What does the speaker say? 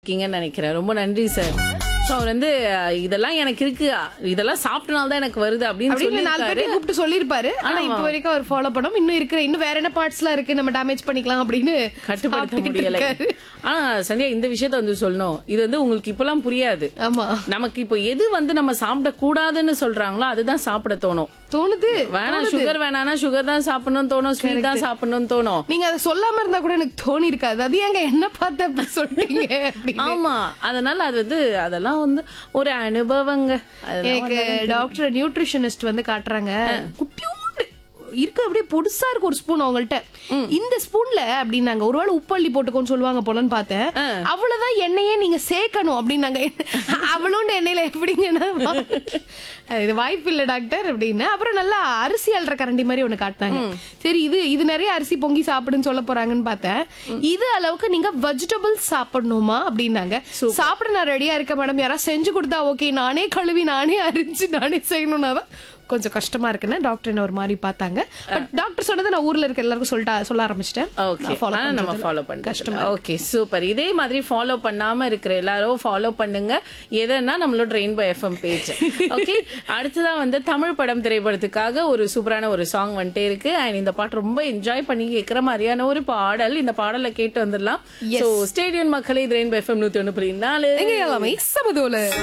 இருக்கீங்கன்னு நினைக்கிறேன் ரொம்ப நன்றி சார் ஸோ அவர் வந்து அஹ், இதெல்லாம் எனக்கு இருக்கு இதெல்லாம் சாப்பிட்டனால தான் எனக்கு வருது அப்படின்னு அப்படின்னு நாலு சொல்லி பேர்ட்ட கூப்பிட்டு சொல்லிருப்பாரு ஆனா இப்ப வரைக்கும் அவர் ஃபாலோ பண்ணோம் இன்னும் இருக்கிற இன்னும் வேற என்ன பார்ட்ஸ் எல்லாம் இருக்கு நம்ம டேமேஜ் பண்ணிக்கலாம் அப்படின்னு கட்டுப்படுத்த சாப்பிட்டுக்கிட்டு முடியல இருக்காரு. ஆனா சந்தியா இந்த விஷயத்த வந்து சொல்லணும் இது வந்து உங்களுக்கு இப்பெல்லாம் புரியாது ஆமா நமக்கு இப்போ எது வந்து நம்ம சாப்பிட கூடாதுன்னு சொல்றாங்களோ அதுதான் சாப்பிட தோணும் தோணுது வேணாம் சுகர் வேணாம்னா சுகர் தான் சாப்பிடணும்னு தோணும் ஸ்வீட் தான் சாப்பிடணும்னு தோணும் நீங்க அதை சொல்லாம இருந்தா கூட எனக்கு தோணி இருக்காது அது ஏங்க என்ன பார்த்து அப்படி சொல்றீங்க அப்படின்னு. ஆமா அதனால அது வந்து அதெல்லாம் வந்து ஒரு அனுபவங்க அதெல்லாம் எனக்கு டாக்டர் நியூட்ரிஷனிஸ்ட் வந்து காட்டுறாங்க குட்டியோண்டு இருக்கு அப்படியே பொடுசா இருக்கு ஒரு ஸ்பூன் அவங்கள்ட்ட இந்த ஸ்பூன்ல அப்படின்னாங்க ஒருவேளை உப்பள்ளி போட்டுக்கோன்னு சொல்லுவாங்க போலன்னு பார்த்தேன் அவ்வளவுதான் எண்ணெயே நீங்க சேர்க்கணும் அப்படின்னாங்க அவ்வளோண்டு எண்ணெயில எப்படிங்கன்னா இது வாய்ப்பு இல்ல டாக்டர் அப்படின்னு அப்புறம் நல்லா அரிசி அல்ற கரண்டி மாதிரி ஒண்ணு காட்டினாங்க சரி இது இது நிறைய அரிசி பொங்கி சாப்பிடுன்னு சொல்ல போறாங்கன்னு பார்த்தேன் இது அளவுக்கு நீங்க வெஜிடபிள்ஸ் சாப்பிடணுமா அப்படின்னாங்க சாப்பிட நான் ரெடியா இருக்கேன் மேடம் யாராவது செஞ்சு கொடுத்தா ஓகே நானே கழுவி நானே அரிஞ்சு நானே செய்யணும்னா தான் கொஞ்சம் கஷ்டமா இருக்குன்னு டாக்டர் என்ன ஒரு மாதிரி பார்த்தாங்க பட் டாக்டர் சொன்னதை நான் ஊர்ல இருக்க எல்லாருக்கும் சொல்லிட்டா சொல்ல ஆரம்பிச்சிட்டேன் ஓகே follow நம்ம பண்றதுல ஃபாலோ பண்ண ஓகே சூப்பர் இதே மாதிரி ஃபாலோ பண்ணாம இருக்கிற எல்லாரும் ஃபாலோ பண்ணுங்க எதனா நம்மளோட ரெயின்போ எஃப்எம் பேஜ் ஓகே அடுத்ததான் வந்து தமிழ் படம் திரைப்படத்துக்காக ஒரு சூப்பரான ஒரு சாங் வந்துட்டே இருக்கு அண்ட் இந்த பாட்டு ரொம்ப என்ஜாய் பண்ணி கேட்கிற மாதிரியான ஒரு பாடல் இந்த பாடலை கேட்டு வந்துடலாம் ஸோ ஸ்டேடியம் மக்களே இது ரெயின்போ எஃப்எம் நூத்தி ஒன்று புள்ளி நாலு எங்க எல்லாமே சமதோல